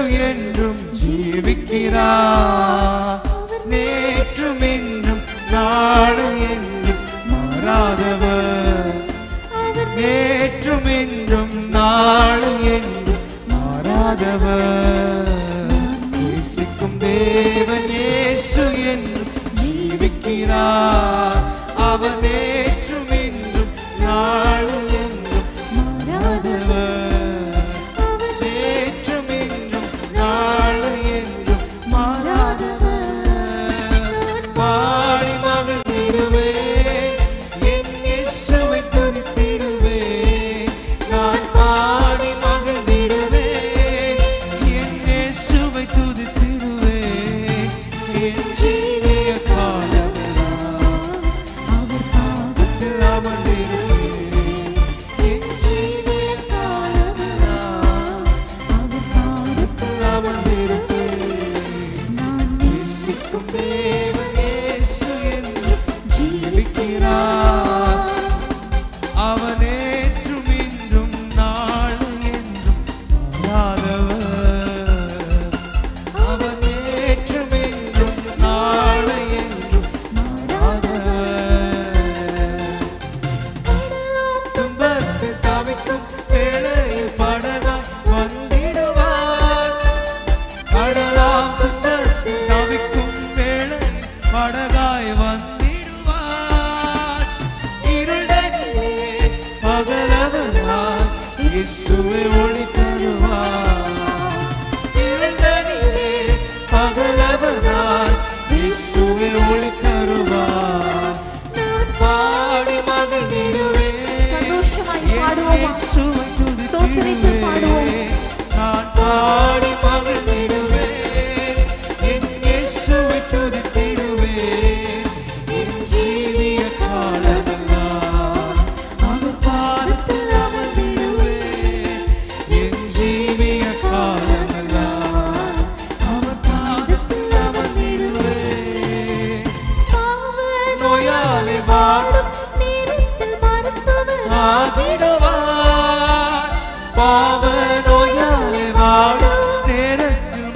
என்றும் ஜீவிக்கிறார் நேற்றும் என்றும் நாளை என்றும் மாறாதவர் நேற்றும் என்றும் நாளை என்றும் மாறாதவர் நேசிக்கும் தேவன் இயேசு என்றும் ஜீவிக்கிறார் அவர் நேற்றும் என்றும் நாளை என்றும் மாறாதவர் நேற்றும் என்றும் நாளை என்றும் மாறாதவர் பாடி மகிழ்ந்திடுவேன் என் இயேசுவை துதித்திடுவேன் நான் பாடி மகிழ்ந்திடுவேன் என் இயேசுவை துதித்திடுவேன் என் ஜீவிய காலமெல்லாம் அவர் பாதத்தில் அமர்ந்திடுவேன் என் ஜீவிய காலமெல்லாம் அவர் பாதத்தில் அமர்ந்திடுவேன் நான் நேசிக்கும் தேவன் இயேசு என்று ஜீவிக்கிறார் அவன் ஏற்றும் இன்றும் நாளும் என்றும் மாறாதவர் அவன் ஏற்றும் இன்றும் நாளை என்றும் மாறாதவர் துன்பத்தில் தவிக்கும் வேளையில் படகாய் வந்திடுவார் கடலாம் துன்பத்தில் தவிக்கும் வேளையில் படகாய் வந்திடுவார் இருடனிலே பகலவனாய் இயேசுவை ஒளி தருவார் இருடனிலே பகலவனாய் இயேசுவை ஒளி தருவார் நான் பாடி மகிழ்ந்திடுவேன் சந்தோஷமாய் பாடுவோமா? இயேசுவை ஸ்தோத்திரித்து பாடுவோம். துதித்திடுவேன். நான் பாடி மகிழ்ந்திடுவேன் என் இயேசுவை துதித்திடுவேன் என் ஜீவிய காலமெல்லாம் அவர் பாதத்தில் அமர்ந்திடுவேன் என் ஜீவிய காலமெல்லாம் அவர் பாதத்தில் அமர்ந்திடுவேன் நோயாளி வாடும் நேரத்தில் மருத்துவர் ஆகிடுவார் பாவ நோயாளி வாடும் நேரத்தில்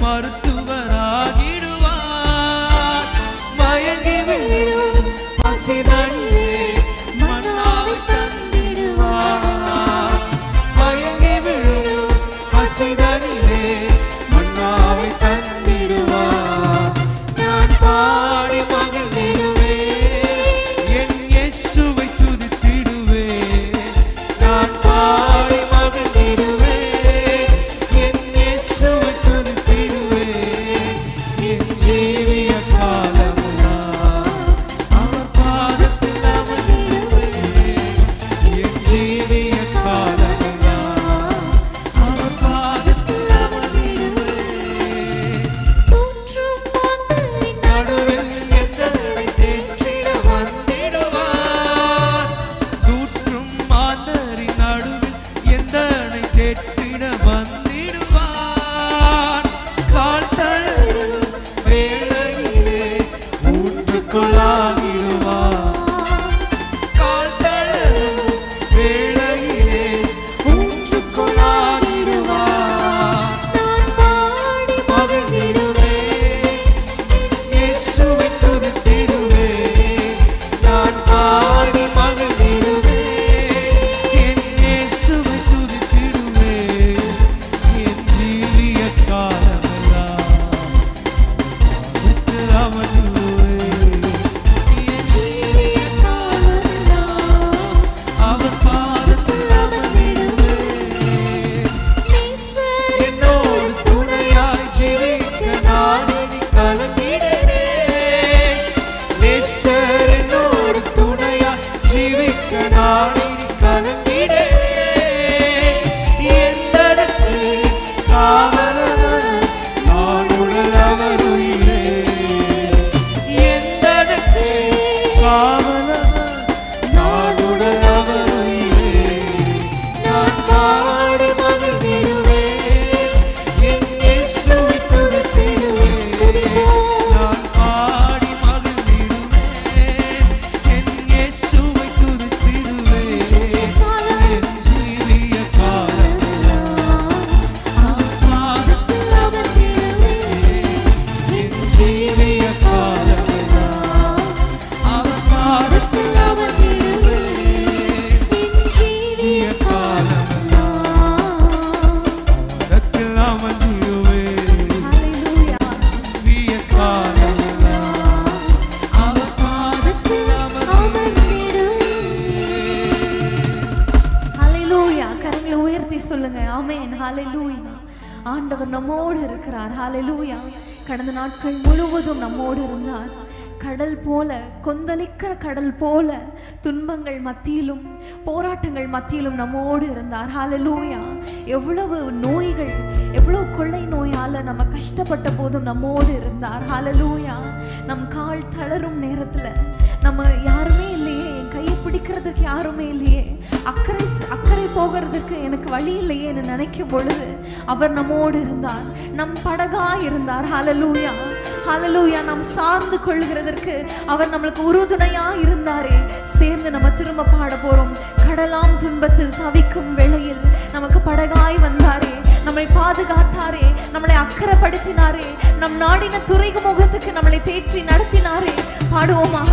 மருத்துவராகிடுவார் மயங்கி விழும் பசிதனிலே மன்னாவை தந்திடுவார் மயங்கி விழும் பசிதனிலே மன்னாவை தந்திடுவார் நான் பாடி மகிழ்ந்திடுவேன் என் இயேசுவை துதித்திடுவேன் நான் பாடி மகிழ்ந்திடுவேன் சொல்லுங்க ஆமென் ஹalleluya ஆண்டவர் நம்மோடு இருக்கிறார் ஹalleluya கடந்த நாட்கள் முழுவதும் நம்மோடு இருந்தார் கடல் போல கொந்தளிக்கிற கடல் போல துன்பங்கள் மத்தியிலும் போராட்டங்கள் மத்தியிலும் நம்மோடு இருந்தார் ஹalleluya எவ்வளவு நோய்கள் எவ்வளவு கொள்ளை நோயால நம்ம கஷ்டப்பட்ட போதும் நம்மோடு இருந்தார் ஹalleluya நம் கால் தளரும் நேரத்துல நம்ம யாருமே இல்லையே என் கையை பிடிக்கிறதுக்கு யாருமே இல்லையே அக்கறை அக்கறை போகிறதுக்கு எனக்கு வழி இல்லையேன்னு நினைக்கும் பொழுது அவர் நம்மோடு இருந்தார் நம் படகா இருந்தார் ஹalleluya ஹalleluya நாம் சார்ந்து கொள்கிறதற்கு அவர் நம்மளுக்கு உறுதுணையா இருந்தாரே சேர்ந்து நம்ம திரும்ப பாட போறோம் கடலாம் துன்பத்தில் தவிக்கும் வேளையில் நமக்கு படகாய் வந்தாரே நம்மை பாதுகாத்தாரே நம்மளை அக்கறைப்படுத்தினாரே நம் நாடின துறைமுகத்துக்கு நம்மளை தேற்றி நடத்தினாரே பாடுவோமா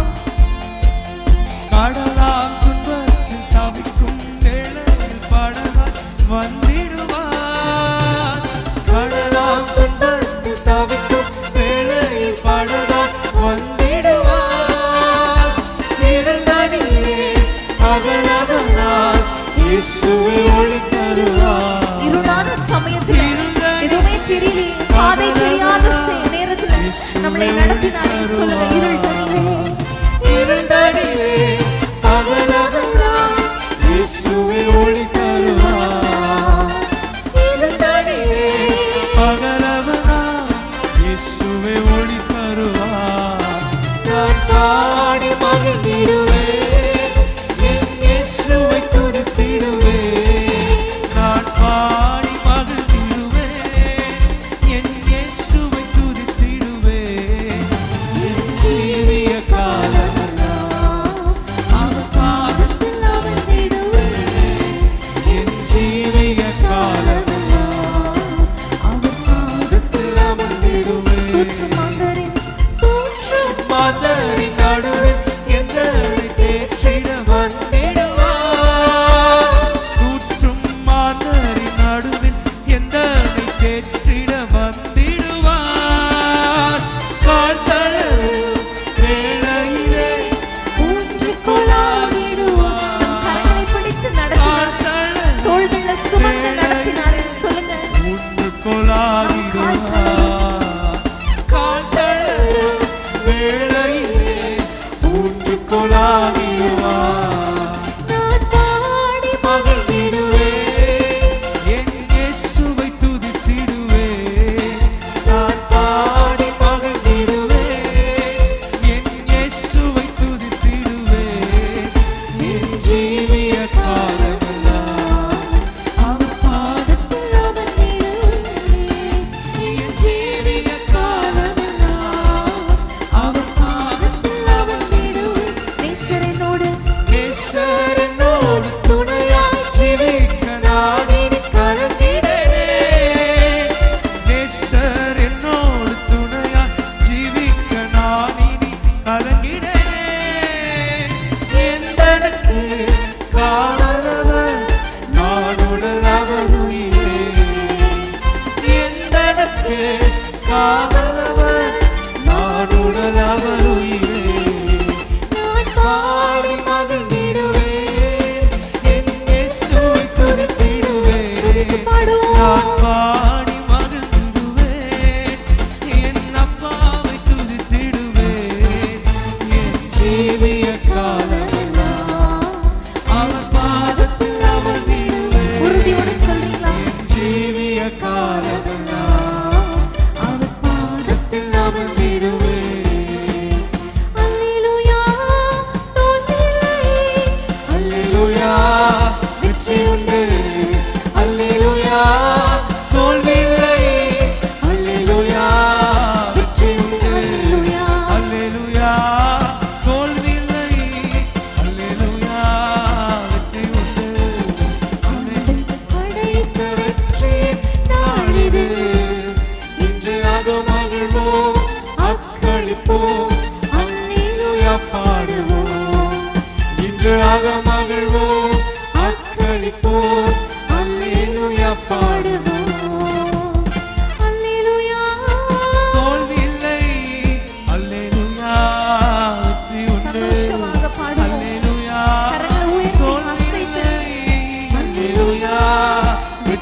கடலாம் துன்பத்தில் தவிக்கும் வேளையில் படகாய் வந்திடுவார் கடலாம் துன்பத்தில் தவிக்கும் வேளையில் படகாய் வந்திடுவார் இருந்தடியே அகலகனார் இயேசுவை ஒளி தருவார் இருளான சமயத்துல எதுவுமே தெரியலையே பாதை தெரியாத சே- நேரத்துல நம்மளை நடத்தினாரே சொல்லுங்க இருள் தனிலே இருந்தடியே அகலகனார் இயேசுவை ஒளி தருவார் இருந்தடியே அகலகனார் இயேசுவை ஒளி தருவார் நான் பாடி மகிழ்ந்திடுவேன் என் இயேசுவை துதித்திடுவேன் நான் பாடி மகிழ்ந்திடுவேன் என் இயேசுவை துதித்திடுவேன் என் ஜீவிய காலமெல்லாம் அவர் பாதத்தில் அமர்ந்திடுவேன்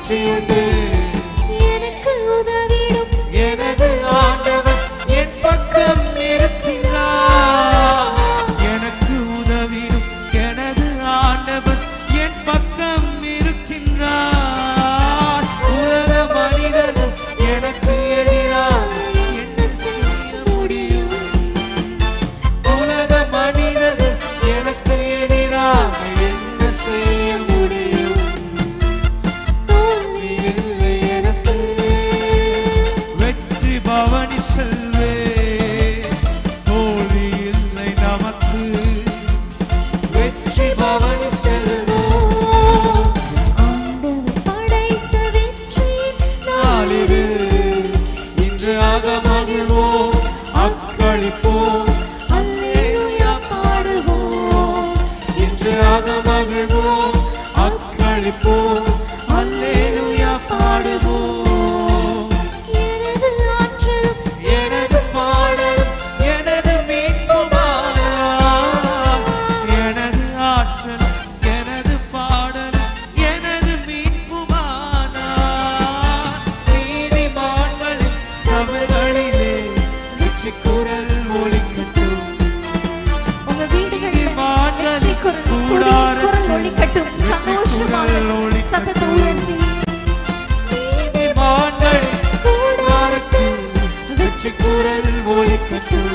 வெற்றியுண்டு எனக்கு உதவிடும் எனது ஆண்டவர் என் பக்கம் இருக்கிறார் எனக்கு உதவிடும் எனது ஆண்டவர் என் பக்கம் இருக்கின்றார் உலக மனிதர்கள் எனக்கு எதிராக என்ன செய்ய முடியும் உலக மனிதர்கள் எனக்கு எதிராக என்ன செய்ய முடியும் தோல்வி இல்லை எனக்கு வெற்றி பவனி செல்வே தோல்வி இல்லை நமக்கு வெற்றி பவனி செல்வோம் ஆண்டவர் படைத்த வெற்றி நாளிரு இன்று ஆக மகிழ்வோம் அக்களிப்போம் அல்லேலூயா பாடுவோம் இன்று ஆக மகிழ்வோம் அக்களிப்போம் அல்லேலூயா பாடுவோம் எனது ஆற்றலும் எனது பாடலும் எனது மீட்புமானார் எனது ஆற்றலும் எனது பாடலும் எனது மீட்புமானார் நீதிமான்களின் சபைகளிலே வெற்றி குரல் ஒலிக்கட்டும் உங்க வீடுகளில் நீதிமான்களின் வெற்றி குரல் புதிய குரல் ஒலிக்கட்டும் சந்தோஷமாக சத்தத்தை உயர்த்தி நீதிமான்களின் கூடாரத்தில் வெற்றி குரல் ஒலிக்கட்டும்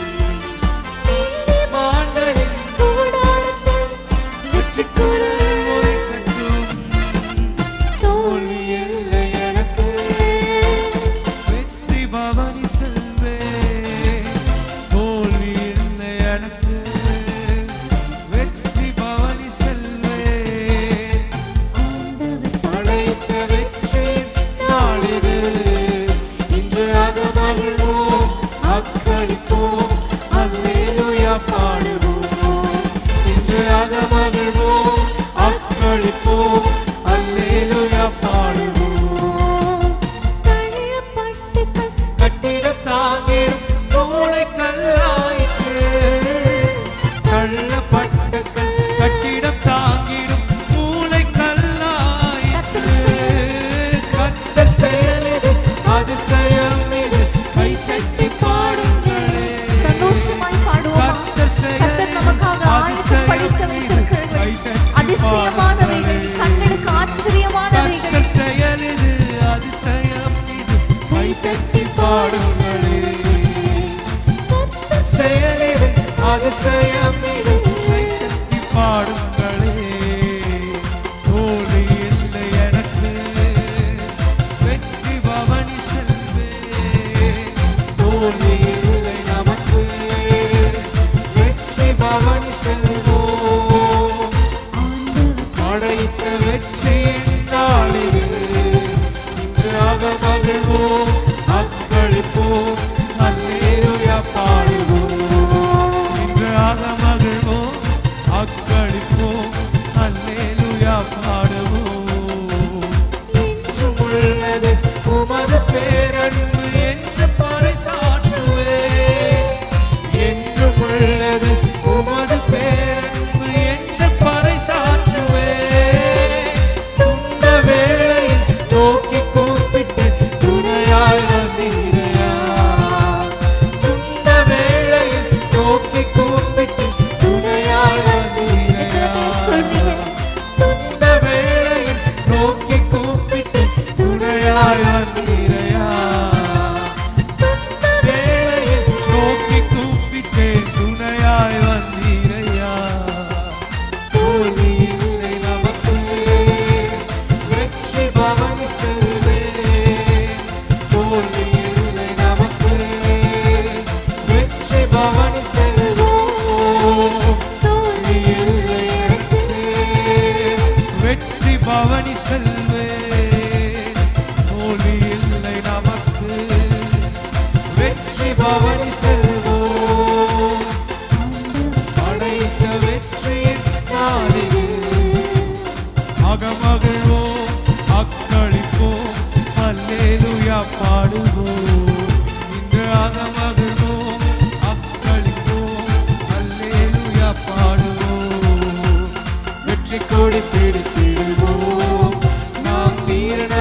நீதிமான்களின் கூடாரத்தில் வெற்றி குரல் ஒலிக்கட்டும் தோல்வி இல்லை எனக்கு வெற்றி பவனி செல்வே தோல்வி இல்லை எனக்கு வெற்றி பவனி செல்வே ஆண்டவர் படைத்த வெற்றி நாளிது இன்று ஆக மகிழ்வோம் அக்களிப்போம் அல்லேலூயா பாடுவோம் இன்று ஆக மகிழ்வோம் அக்களிப்போம் அல்லேலூயா பாடுவோம் தள்ளப்பட்டு கல் கட்டிட தாங்கிடும் மூளை கல்லாயிற்று தள்ளப்பட்ட கல் கட்டிடம் தாங்கிடும் மூளை கல்லாயிற்று கத்தர் செயலிது அதிசயம் இது கை தட்டி பாடுங்களே சந்தோஷமாய் பாடுவோமா கர்த்தர் நமக்காக ஆயத்தம் படித்து வைத்திருக்கிறவர்கள் அதிசயமானவைகள் கண்களுக்கு ஆச்சரியமானவைகள் கத்தர் செயலிது அதிசயம் இது கை தட்டி பாடுங்களே கத்தர் செயலிது அதிசயம் இது கை தட்டி பாடுங்களே தோல்வி இல்லை எனக்கு வெற்றி பவனி செல்வே தோல்வி இல்லை நமக்கு வெற்றி பவனி செல்வோம் படைத்த வெற்றியின் நாளிது இன்று ஆக மகிழ்வோம் அக்களிப்போம் அல்லேலூயா பாடுவோம் இன்று ஆக மகிழ்வோம் அக்களிப்போம் அல்லேலூயா பாடுவோம் என்றும் உள்ளது உமது பேரன்பு என்று பறைசாற்றுவே என்றும் உள்ளது உமது பேரன்பு என்று பறைசாற்றுவே துண்ட வேளையில் நோக்கி கூப்பிட்டு துணையாய் வந்தீரையா துண்ட வேளையில் நோக்கி கூப்பிட்டு துணையாய் வந்தீரையா சொல்வீங்க துன்ப வேளையில் நோக்கி கூப்பிட்டு துணையாய் வந்தீரையா துன்ப வேளையில் நோக்கி கூப்பிட்டு துணையாய் வந்தீரையா தோல்வி இல்லை நமக்கு வெற்றி பவனி செல்வே தோல்வி இல்லை நமக்கு வெற்றி பவனி செல்வோம் தோல்வி இல்லை எனக்கு வெற்றி பவனி செல்வே தோல்வி இல்லை நமக்கு வெற்றி பவனி செல்வோம் படைத்த வெற்றியின் நாளிது அகமகிழ்வோம் அக்களிப்போம் அல்லேலூயா பாடுவோம் இன்று அகமகிழ்வோம் அக்களிப்போம் அல்லேலூயா பாடுவோம் வெற்றி கொடி பிடித்திடுவோம் நாம் வீரன்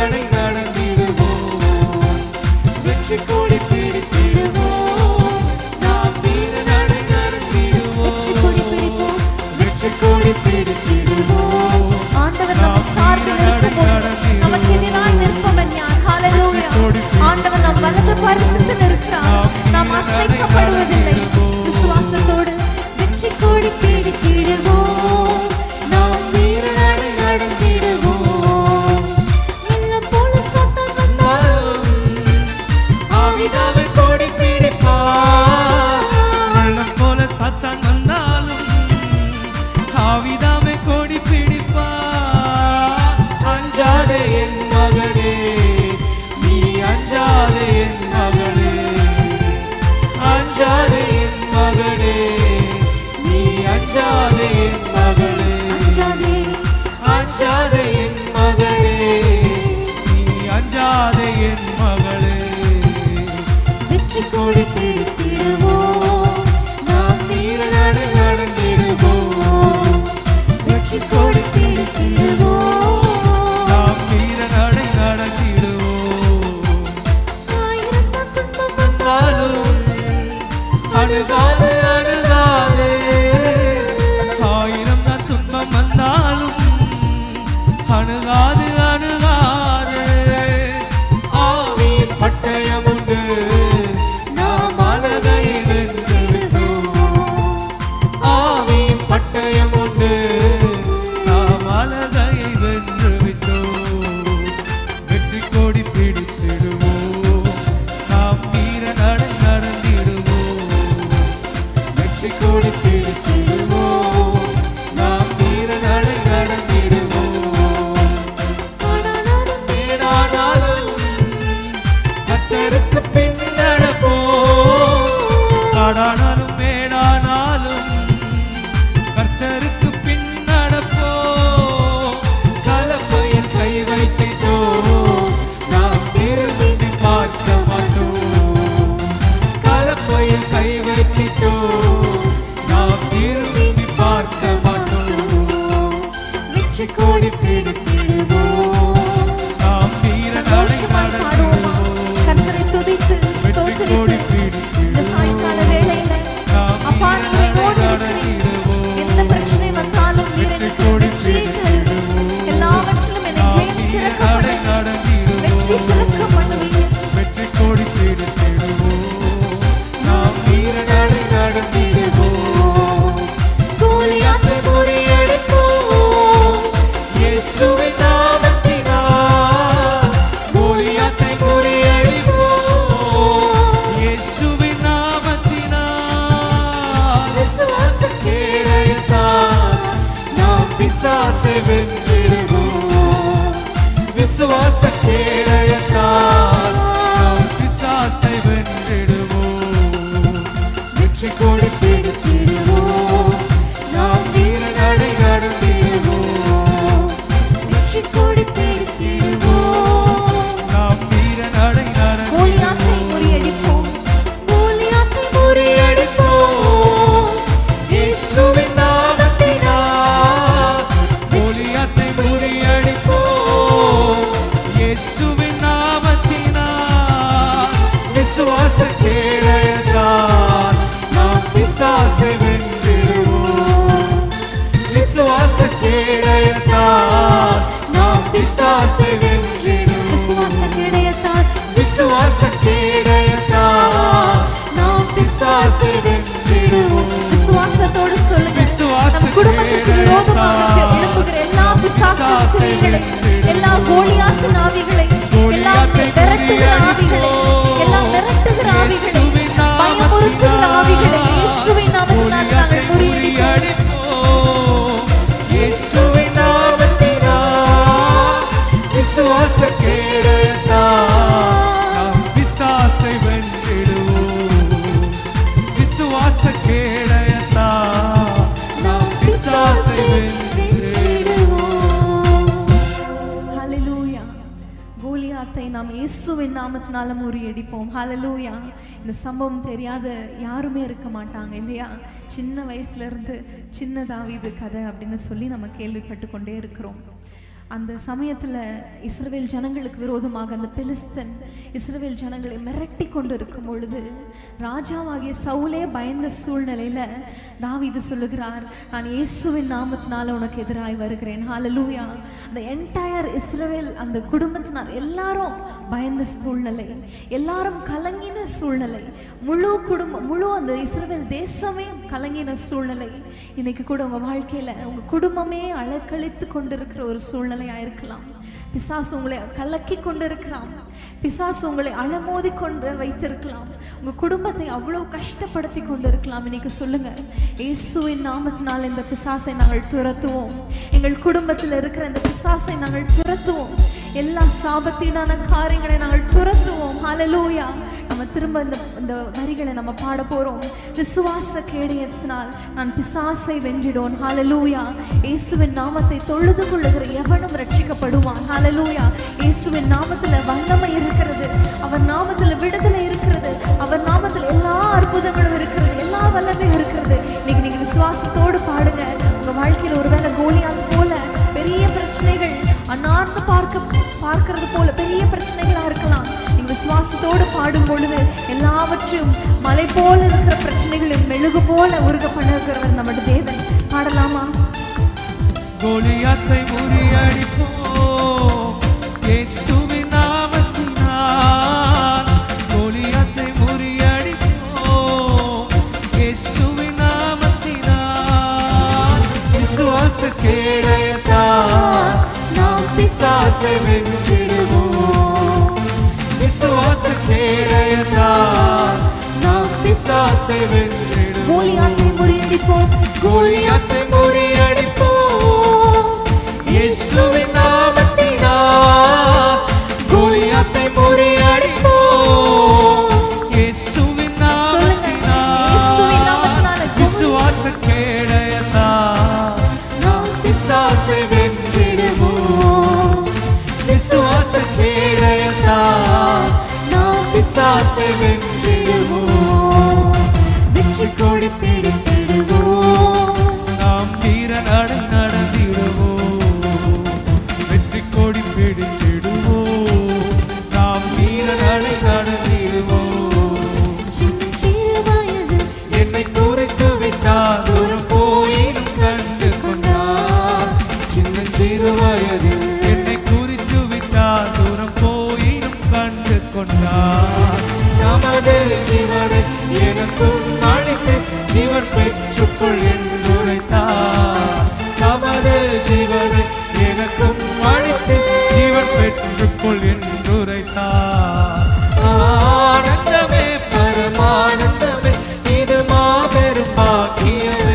வெற்றி கொடி பிடித்திடுவோம் நாம் வீர நடை நடத்திடுவோம் வெற்றி கொடி பிடிப்போம் வெற்றி கொடி பிடித்திடுவோம் ஆண்டவர் நம்ம சார்பில் இருக்கும்போது நமக்கு எதிராய் நிற்பவன் யார் ஹalleluya ஆண்டவர் நம் வலது பரிசுத்து நிற்கிறார் நாம் அசைக்கப்படுவதில்லை விசுவாசத்தோடு வெற்றி கொடி பிடித்திடுவோம் நாம் வீர நடை நடத்திடுவோம் வெள்ளம் போல சத்தம் வந்தாலும் ஆவிதாவை கொடி பிடிப்பார் வெள்ளம் போல சத்தம் வந்தாலும் ஆவிதாவை கொடி பிடிப்பார் அஞ்சாதே என் மகனே நீ அஞ்சாதே என் மகனே அஞ்சாதே என் மகனே நீ அஞ்சாதே என் மகளே அஞ்சாதே அஞ்சாதே என் மகளே நீ அஞ்சாதே என் மகளே வெற்றி கொடி பிடித்திடுவோம் நாம் வீர நடை நடந்திடுவோம் வெற்றி கொடி பிடித்திடுவோம் நாம் வீர நடை நடத்திடுவோம் ஆயிரம் துன்பம் வந்தாலும் அழுகாது அழுகாது ஆயிரம் தான் துன்பம் வந்தாலும் அணுகாது அணுகாது ஆவியின் பட்டயம் உண்டு நாம் அழகை வென்று விட்டோம் ஆவியின் பட்டயம் உண்டு நாம் அழகையை வென்று விட்டோம் வெற்றி கொடி பிடித்திடுவோம் நாம் வீர நடை நடந்திடுவோம் வெற்றி கொடி பிடித்திடுவோம் நாம் வீர நடை நடந்திடுவோம் ஆனாலும் மேடானாலும் கத்தருக்கு பின் நடப்போம் காடானாலும் மேடானாலும் கர்த்தருக்கு பின் நடப்போம் கலப்பையில் கை வைத்தோ நாம் திரும்பி பார்க்க மாட்டோம் கலப்பையில் கை வைத்தோ நாம் திரும்பி பார்க்க மாட்டோம் வெற்றி கொடி பிடித்திடுவோம் நாம் வீர நடை சந்தோஷமாய் பாடுவோமா நடத்திடுவோம் கர்த்தரை துதித்து வெற்றி கொடி ஸ்தோத்திரித்து இந்த சாயங்கால வேளையில அப்பா நீர் என்னோடு இருக்கிறீர் எந்த பிரச்சனை வந்தாலும் நீர் எனக்கு வெற்றியை தருவீர் எல்லாவற்றிலும் என்னை ஜெயம் சிறக்க பண்ணுவீர் வெற்றி சிறக்க பண்ணுவீர் வெற்றி கொடி பிடித்திடுவோம் நாம் வீர நடை நடத்திடுவோம் கோலியாத்தை முறியடிப்போம் இயேசுவின் நாமத்தினால் கோலியாத்தை முறியடிப்போம் இயேசுவின் நாமத்தினால் விசுவாச கேடைத்தால் நாம் பிசாசை வென்றிடுவோம் விசுவாச கேடையத்தால் நாம் பிசாசை வென்றிடுவோம் வெற்றி கொடி பிடித்திடுவோம் நாம் வீர நடை நடத்திடுவோம் வெற்றி கொடி பிடித்திடுவோம் நாம் வீர நடை கோலியாத்தை நடத்திடுவோம் முறியடிப்போம் கோலியாத்தை முறியடிப்போம் இயேசுவின் நாமத்தினால் கோலியாத்தை முறியடிப்போம் இயேசுவின் நாமத்தினால் விசுவாச கேடையத்தால் நாம் பிசாசை வென்றிடுவோம் விசுவாச கேடையத்தால் நாம் பிசாசை வென்றிடுவோம் விசுவாச கிடையத்தால் விசுவாச கேடையத்தால் நாம் பிசாசை வென்றிடுவோம் விசுவாசத்தோடு சொல்லுங்க விசுவாச நம் குடும்பத்துக்கு விரோதமாக எழுப்புகிற எல்லா பிசாசின் கிரியைகளை எல்லா கோலியாத்து நாவிகளை எல்லா விரட்டுகிற ஆவிகளை எல்லா விரட்டுகிற ஆவிகளை பயமுறுத்துகிற ஆவிகளை இயேசுவின் நாமத்தினால் நாங்கள் முறியடிப்போம் இயேசுவின் நாமத்தினால் விசுவாச கேடையத்தால் நாம் பிசாசை வென்றிடுவோம் விசுவாச கேடையத்தால் நாம் பிசாசை வென்றிடுவோம் ஹalleluya கோலியாத்தை நாம் இயேசுவின் நாமத்தினால முறியடிப்போம் ஹalleluya இந்த சம்பவம் தெரியாத யாருமே இருக்க மாட்டாங்க இல்லையா சின்ன வயசுல இருந்து சின்ன தாவீது கதை அப்படின்னு சொல்லி நம்ம கேள்விப்பட்டு கொண்டே இருக்கிறோம் அந்த சமயத்துல இஸ்ரவேல் ஜனங்களுக்கு விரோதமாக அந்த பெலிஸ்தன் இஸ்ரவேல் ஜனங்களை மிரட்டி கொண்டு இருக்கும் பொழுது ராஜாவாகிய சவுலே பயந்த சூழ்நிலையில தாவீது சொல்லுகிறார் நான் இயேசுவின் நாமத்தினால உனக்கு எதிராய் வருகிறேன் ஹalleluya அந்த என்டையர் இஸ்ரவேல் அந்த குடும்பத்தினர் எல்லாரும் பயந்த சூழ்நிலை எல்லாரும் கலங்கின சூழ்நிலை முழு குடும்பம் முழு அந்த இஸ்ரவேல் தேசமே கலங்கின சூழ்நிலை இன்னைக்கு கூட உங்க வாழ்க்கையில உங்க குடும்பமே அலக்கழித்து கொண்டிருக்கிற ஒரு சூழ்நிலையா இருக்கலாம் பிசாசு உங்களை கலக்கி கொண்டிருக்கலாம் பிசாசு உங்களை அலமோதி கொண்டு வைத்திருக்கலாம் உங்க குடும்பத்தை அவ்வளவு கஷ்டப்படுத்தி கொண்டிருக்கலாம் இன்னைக்கு சொல்லுங்க இயேசுவின் நாமத்தினால் இந்த பிசாசை நாங்கள் துரத்துவோம் எங்கள் குடும்பத்தில் இருக்கிற இந்த பிசாசை நாங்கள் துரத்துவோம் எல்லா சாபத்தீடான காரியங்களை நாங்கள் துரத்துவோம் ஹalleluya நம்ம திரும்ப இந்த இந்த வரிகளை நம்ம பாட போறோம் விசுவாச கேடயத்தினால் நான் பிசாசை வென்றிடுவோம் ஹalleluya இயேசுவின் நாமத்தை தொழுது கொள்ளுகிற எவனும் ரட்சிக்கப்படுவான் ஹalleluya இயேசுவின் நாமத்துல வல்லமை இருக்கிறது அவர் நாமத்துல விடுதலை இருக்கிறது அவர் நாமத்தில் எல்லா அற்புதங்களும் இருக்கிறது எல்லா வல்லமையும் இருக்கிறது இன்னைக்கு நீங்க விசுவாசத்தோடு பாடுங்க உங்க வாழ்க்கையில ஒருவேளை கோலியாத் போல பெரிய பிரச்சனைகள் அன்னார்ந்து பார்க்க பார்க்கிறது போல பெரிய பிரச்சனைகளா இருக்கலாம் நீங்க விசுவாசத்தோடு பாடும் பொழுது எல்லாவற்றையும் மலை போல இருக்கிற பிரச்சனைகளையும் மெழுகு போல உருக பண்ணுகிறவர் நம்முடைய தேவன் பாடலாமா கோலியாத்தை முறியடிப்போம் இயேசுவின் நாமத்தினால் கோலியாத்தை முறியடிப்போம் இயேசுவின் நாமத்தினால் விசுவாச கேடயத்தால் நாம் பிசாசை வென்றிடுவோம் விசுவாச கேடயத்தால் நாம் பிசாசை வென்றிடுவோம் கோலியாத்தை முறியடிப்போம் கோலியாத்தை முறியடிப்போம் இயேசுவின் நாமத்தினால் கோலியாத்தை முறியடிப்போம் இயேசுவின் சொல்லுங்க இயேசுவின் நாமத்தினால நாமத்தினால் விசுவாச கேடயத்தால் நாம் பிசாசை வென்றிடுவோம் விசுவாச கேடயத்தால் நாம் பிசாசை வென்றிடுவோம் வெற்றி கொடி பிடித்திடுவோம் நாம் வீர நடை நடந்திடுவோம் வெற்றி கொடி பிடித்திடுவோம் நாம் வீர நடை நடந்திடுவோம் சிறு வயது என்னை குறித்து விட்டார் ஒரு போயினும் கண்டு கொண்டார் சின்ன சிறு வயதில் என்னை குறித்து விட்டார் தூரம் போயினும் கண்டு கொண்டார் நமது ஜீவனை எனக்கும் அழைத்து ஜீவன் பெற்றுக்கொள் என்றுரைத்தார் நமது ஜீவனை எனக்கும் அழைத்து ஜீவன் பெற்றுக்கொள் என்றுரைத்தார் ஆனந்தமே பரமானந்தமே இது மாபெரும் பாக்கியமே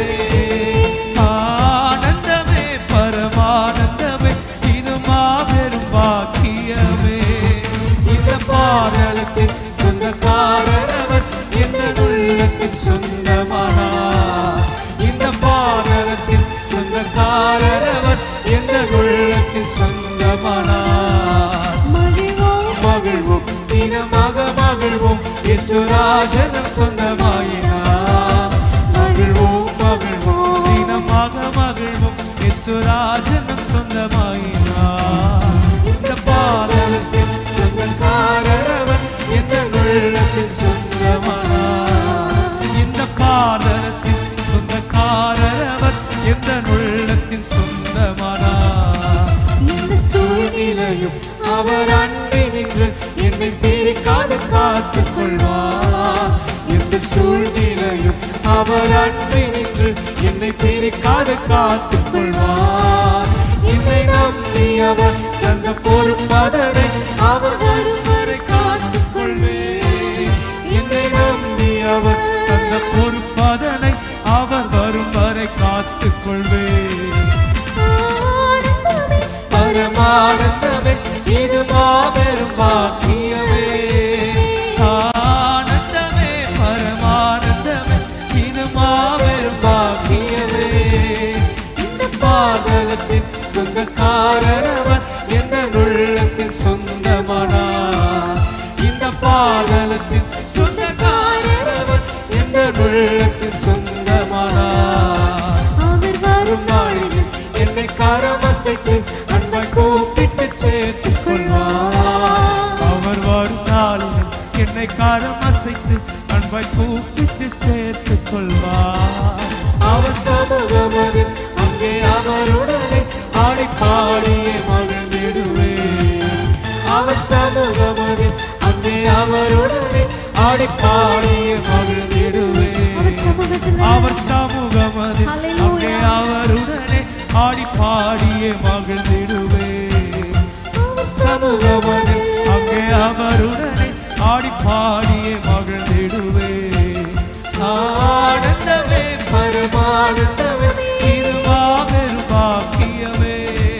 ஆனந்தமே பரமானந்தமே இது மாபெரும் பாக்கியமே இந்த பாடலத்தின் சொந்தக்காரரவர் இந்த உள்ளத்தின் சொந்தமானார் இந்த பாடலத்தின் சொந்தக்காரரவர் எந்த உள்ளத்தின் சொந்தமானார் மகிழ்வோம் மகிழ்வோம் தினமாக மகிழ்வோம் இசுராஜனம் சொந்தமாயினார் மகிழ்வோம் மகிழ்வோம் தினமாக மகிழ்வோம் இசுராஜனம் சொந்தமாயினார் இந்த பாதலத்தில் சொந்தக்காரரவர் எந்த உள்ளத்தில் சொந்தமானார் இந்த பாதலத்தில் சொந்தக்காரரவர் எந்த உள்ளத்தில் சொந்தமானார் இந்த சூழ்நிலை நிலையும் அவர் அன்பினின்று என்னை பிரிக்காது காத்துக் கொள்வார் எந்த சூழ்நிலையும் அவர் அன்பினின்று என்னை பிரிக்காது காத்துக் கொள்வார் என்னை நம்பி அவர் தந்த பொறுப்பதனை அவர் வரும் வரை காத்துக் கொள்வேன் என்னை நம்பி அவர் தந்த பொறுப்பதனை அவர் வரும் வரை காத்துக் கொள்வேன் ஆனந்தமே பரமானந்தமே இது மாபெரும் பாக்கியமே ஆனந்தமே பரமானந்தமே இது மாபெரும் பாக்கியமே இந்த பாதலத்தின் சொந்தக்காரரவர் எந்த உள்ளத்தின் சொந்தமானார் இந்த பாதலத்தின் சொந்தக்காரரவர் எந்த உள்ளத்தின் சொந்தமானார் அவர் வரும் வரும் நாளில் என்னை கரமசைத்து அன்பை கூ கரம் அசைத்து அன்பாய் கூப்பிட்டு சேர்த்துக் கொள்வார் அவர் சமூகமதில் அங்கே அவருடனே ஆடி பாடியே மகிழ்ந்திடுவேன் அவர் சமூகமதில் அங்கே அவருடனே ஆடி பாடியே மகிழ்ந்திடுவேன் அவர் சமூகத்தில் அவர் சமூகமதில் Hallelujah. அங்கே அவருடனே ஆடி பாடியே மகிழ்ந்திடுவேன் அவர் சமூகமதில் அங்கே அவருடனே ஆடி பாடியே மகிழ்ந்திடுவே ஆனந்தமே பரமானந்தமே இது மாபெரும் பாக்கியமே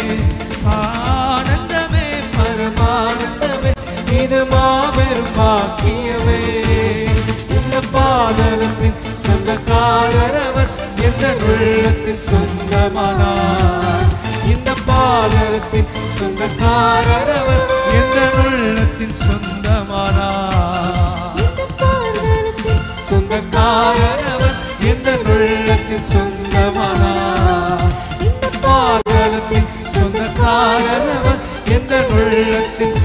ஆனந்தமே பரமானந்தமே இது மாபெரும் பாக்கியமே இந்த பாதலத்தின் சொந்தக்காரர் அவர் எந்த உள்ளத்தில் சொந்தமானார் இந்த பாதலத்தின் சொந்தக்காரர் அவர் எந்த உள்ளத்தில் சொந்தமானார் இந்த பாதலத்தில் சொந்தக்காரர் அவர் எந்த உள்ளத்தில் சொந்தமானார் இந்த பாதலத்தின் சொந்தக்காரர் அவர் எந்த உள்ளத்தில்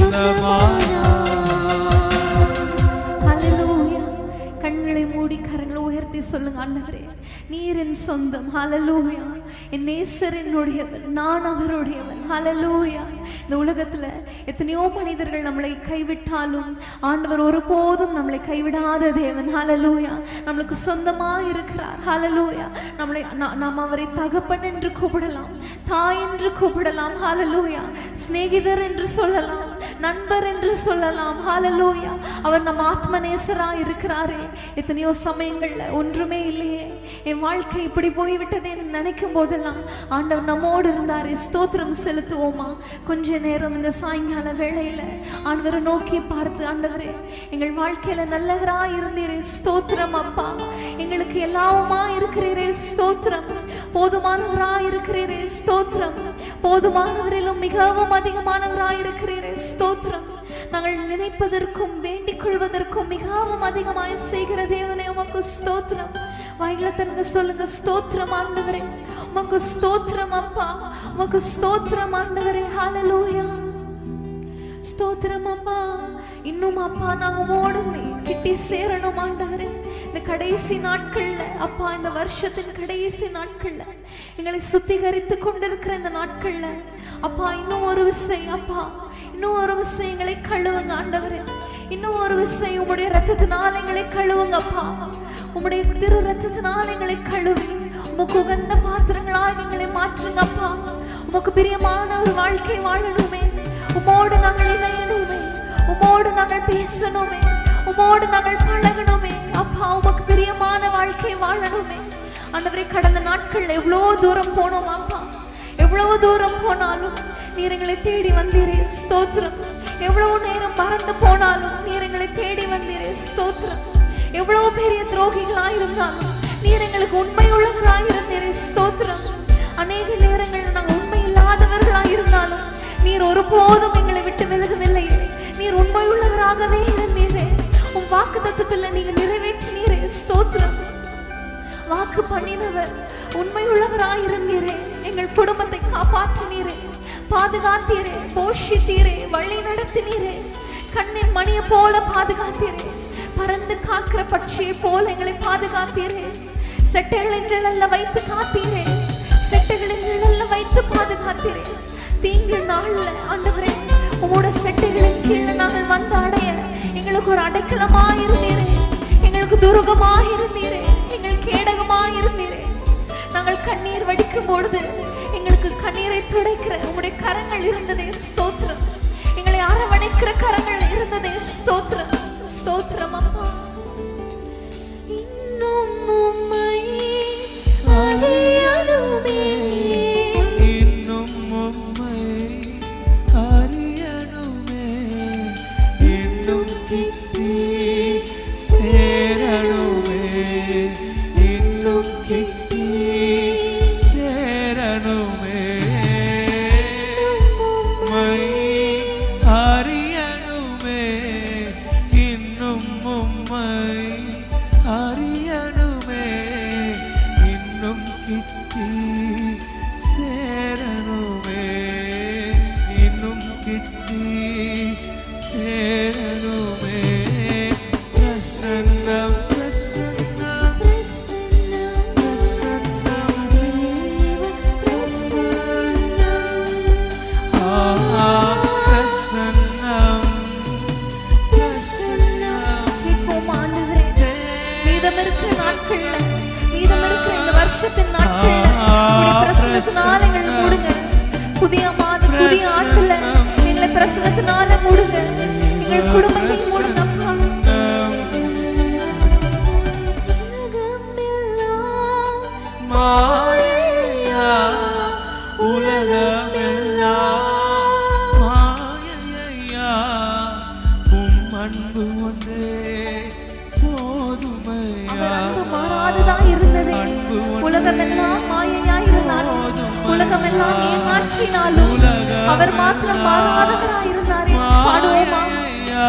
சொந்தமானார் ஹalleluya கண்களை மூடி கரங்களை உயர்த்தி சொல்லுங்க ஆண்டவரே நீர் என் சொந்தம் ஹalleluya என் நேசர் என்னுடையவர் நான் அவருடையவர் ஹalleluya இந்த உலகத்துல எத்தனையோ மனிதர்கள் நம்மளை கைவிட்டாலும் ஆண்டவர் ஒருபோதும் நம்மளை கைவிடாத தேவன் ஹalleluya நம்மளுக்கு சொந்தமா இருக்கிறார் ஹalleluya நம்மளை நா- நாம் அவரை தகப்பன் என்று கூப்பிடலாம் தாய் என்று கூப்பிடலாம் ஹalleluya சிநேகிதர் என்று சொல்லலாம் நண்பர் என்று சொல்லலாம் ஹalleluya அவர் நம் ஆத்மநேசரா இருக்கிறாரே எத்தனையோ சமயங்கள்ல ஒன்றுமே இல்லையே என் வாழ்க்கை இப்படி போய்விட்டதே என்று நினைக்கும் போதெல்லாம் ஆண்டவர் நம்மோடு இருந்தாரே ஸ்தோத்திரம் செலுத்துவோமா கொஞ்ச நேரம் இந்த சாயங்கால வேளையில ஆண்டவரை நோக்கி பார்த்து ஆண்டவரே எங்கள் வாழ்க்கையில நல்லவரா இருந்தீரே ஸ்தோத்திரம் அப்பா எங்களுக்கு எல்லாவுமா இருக்கிறீரே ஸ்தோத்திரம் போதுமானவரா இருக்கிறீரே ஸ்தோத்திரம் போதுமானவரிலும் மிகவும் அதிகமானவரா இருக்கிறீரே ஸ்தோத்திரம் நாங்கள் நினைப்பதற்கும் வேண்டிக் கொள்வதற்கும் மிகவும் அதிகமாய் செய்கிற தேவனே உமக்கு ஸ்தோத்திரம் வாயில திறந்து சொல்லுங்க ஸ்தோத்திரம் ஆண்டவரே உமக்கு ஸ்தோத்திரம் அப்பா உமக்கு ஸ்தோத்திரம் ஆண்டவரே ஹalleluya ஸ்தோத்திரம் அப்பா இன்னும் அப்பா நாங்க உமோடு கிட்டி சேரணும் ஆண்டவரே இந்த கடைசி நாட்கள்ல அப்பா இந்த வருஷத்தின் கடைசி நாட்கள்ல எங்களை சுத்திகரித்து கொண்டிருக்கிற இந்த நாட்கள்ல அப்பா இன்னும் ஒரு விசை அப்பா இன்னும் ஒரு விசை எங்களை கழுவுங்க ஆண்டவரே இன்னும் ஒரு விசை உம்முடைய ரத்தத்தினால் எங்களை கழுவுங்க அப்பா உம்முடைய திரு ரத்தத்தினால் எங்களை கழுவி உமக்கு உகந்த பாத்திரங்களாக எங்களை மாற்றுங்க அப்பா உமக்கு பிரியமான ஒரு வாழ்க்கை வாழணுமே உமோடு நாங்கள் இணையணுமே உமோடு நாங்கள் பேசணுமே உமோடு நாங்கள் பழகணுமே அப்பா உமக்கு பிரியமான வாழ்க்கை வாழணுமே ஆண்டவரே கடந்த நாட்கள்ல எவ்வளோ தூரம் போனோம் அப்பா எவ்வளவு தூரம் போனாலும் நீர் எங்களை தேடி வந்தீரே ஸ்தோத்திரம் எவ்வளவு நேரம் மறந்து போனாலும் நீர் எங்களை தேடி வந்தீரே ஸ்தோத்திரம் எவ்வளவு பெரிய துரோகிகளாய் இருந்தாலும் நீர் எங்களுக்கு உண்மை உள்ளவராய் இருந்தீரே ஸ்தோத்திரம் அநேக நேரங்களில் நாங்கள் உண்மை இல்லாதவர்களாய் இருந்தாலும் நீர் ஒருபோதும் எங்களை விட்டு விலகவில்லையே நீர் உண்மை உள்ளவராகவே இருந்தீரே உன் வாக்கு தத்துவத்துல நீங்க நிறைவேற்றினீரே ஸ்தோத்திரம் வாக்கு பண்ணினவர் உண்மை உள்ளவராயிருந்தீரே எங்கள் குடும்பத்தை காப்பாற்றினீரே பாதுகாத்தீரே போஷித்தீரே வழி நடத்தினீரே கண்ணின் மணியை போல பாதுகாத்தீரே பறந்து காக்கிற பட்சியை போல எங்களை பாதுகாத்தீரே செட்டைகளின் நிழல்ல வைத்து காத்தீரே செட்டைகளின் நிழல்ல வைத்து பாதுகாத்தீரே தீங்கு நாள்ல ஆண்டவரே உங்களோட செட்டைகளின் கீழே நாங்கள் வந்து அடைய எங்களுக்கு ஒரு அடைக்கலமா இருந்தீரே எங்களுக்கு துருகமா இருந்தீரே எங்கள் கேடகமா இருந்தீரே நாங்கள் கண்ணீர் வடிக்கும் பொழுது எங்களுக்கு கண்ணீரை துடைக்கிற உங்களுடைய கரங்கள் இருந்ததே ஸ்தோத்திரம் எங்களை அரவணைக்கிற கரங்கள் இருந்ததே ஸ்தோத்திரம் ஸ்தோத்திரம் அப்பா இன்னும் உம்மை அறியணுமே இன்னும் உம்மை அறியணுமே இன்னும் கிட்டி சேரணுமே இன்னும் கிட்டி சேரணுமே உம்மை அறியணுமே இன்னும் உம்மை அறியணுமே இன்னும் கிட்டி உலகம் எல்லாம் ஏமாற்றினாலும் அவர் மாத்திரம் மாறாதவராய் இருந்தாரே பாடுவோமா மாயையா,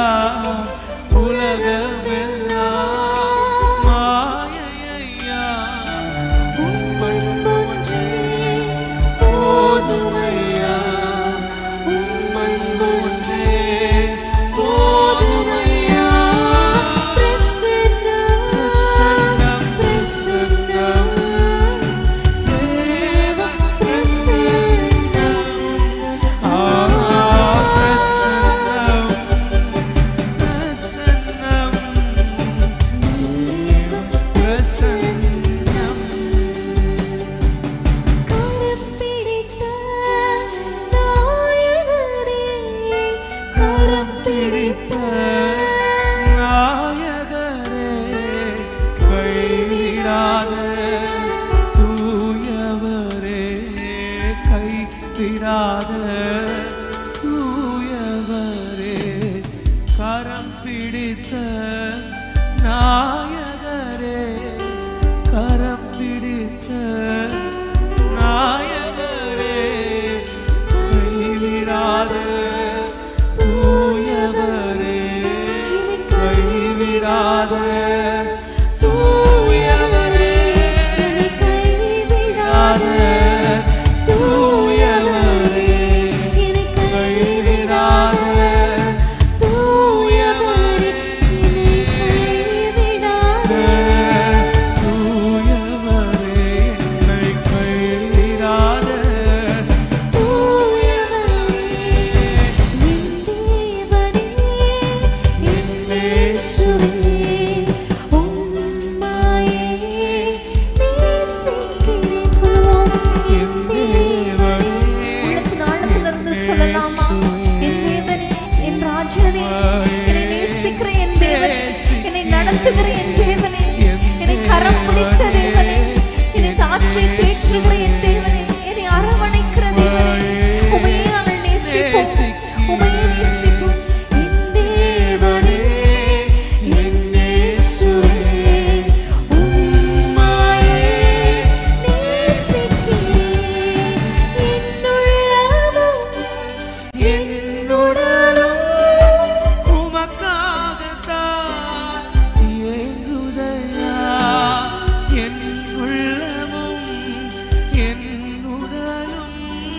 உலகமெல்லாம் மாயையா. உம்மன்பொன்றே போதுமையா உம்மன்பொன்றே போதுமையா பிரசன்னம் பிரசன்னம் தேவ பிரசன்னம் ஆ, பிரசன்னம், பிரசன்னம், பிரசன்னம். கரம் பிடித்த நாயகரே கரம் பிடித்த நாயகரே, கைவிடாத தூயவரே, கைவிடாத தூயவரே, கரம் பிடித்த நாயகரே கரம் பிடித்த நாயகரே கைவிடாத தூயவரே கைவிடாத தூயவரே என்னை கைவிடாத தூயவரே என்னை கைவிடாத தூயவரே என்னை கைவிடாத தூயவரே என்னை கைவிடாத தூயவரே என் தேவனே என் இயேசுவே உம்மையே நேசிக்கிறேன் சொல்லுவோம் என் தேவனே உள்ளத்தின் ஆழத்திலிருந்து சொல்லலாமா என் தேவனே என் ராஜனே என்னை நேசிக்கிற என் தேவனே என்னை நடத்துகிற என் தேவனே என்னை கரம் பிடித்த தேவனே என்னை தாற்றி தேற்றுகிற என் தேவனே என்னை அரவணைக்கிற தேவனே உமையே நாங்கள் நேசிப்போம் உமையே நேசிப்போம் என் தேவனே என் இயேசுவே உம்மையே நேசிக்கிறேன் என் உள்ளமும் என்னுடலும் உமக்காகத்தான் ஏங்குதையா என் உள்ளமும் என் உடலும்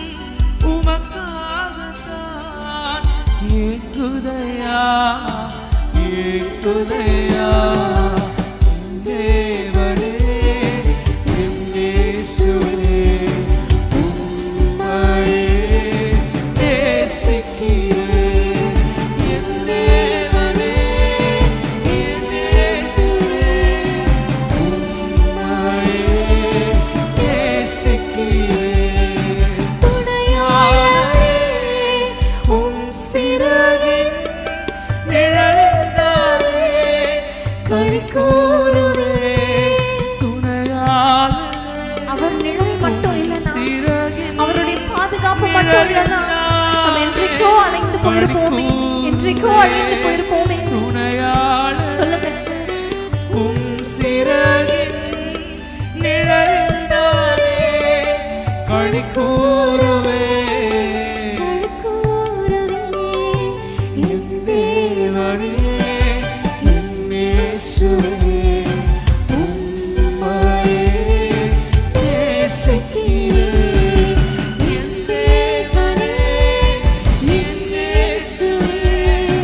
உமக்காகத்தான் ஏங்குதையா ஏங்குதையா தேவனே என் இயேசுவே உம்மையே நேசிக்கிறேன். என் தேவனே, என் இயேசுவே, உம்மையே நேசிக்கிறேன். துணையாளரே உம் சிறகின் நிழலில்தானே களி கூறுவேன். துணையாளரே, அவர் நிழல் மட்டும் இல்லைனா சிறகின் அவருடைய பாதுகாப்பு மட்டும் இல்லைனா நம்ம என்றைக்கோ அலைந்து போயிருப்போமே என்றைக்கோ அழிந்து போயிருப்போமே துணையாளர் சொல்லுங்க உம் சிறகின் நிழலில்தானே களி கூறுவே என் தேவனே என் இயேசுவே உம்மையே நேசிக்கிறேன். என் தேவனே என் இயேசுவே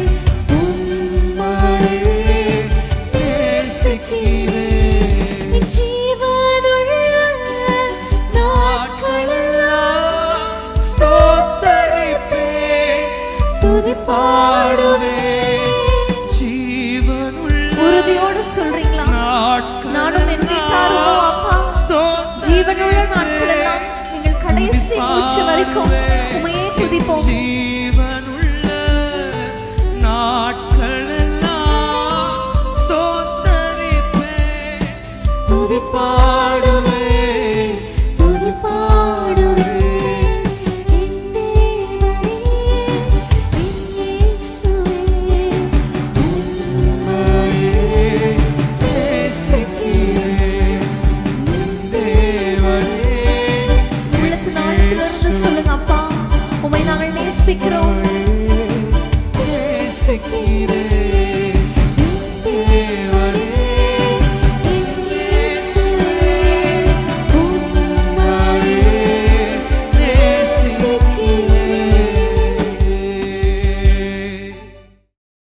உம்மையே நேசிக்கிறேன். ஜீவனுள்ள நாட்களெல்லாம் ஸ்தோத்தரிப்பேன், துதிப்பாடுவேன் ஜீவனுள்ள உறுதியோடு சொல்றீங்களா நாட்கள் நானும் என்றைக்காருமோ அப்பா ஜீவனுள்ள நாட்கள் எல்லாம் எங்கள் கடைசி மூச்சு வரைக்கும் உமையே துதிப்போம்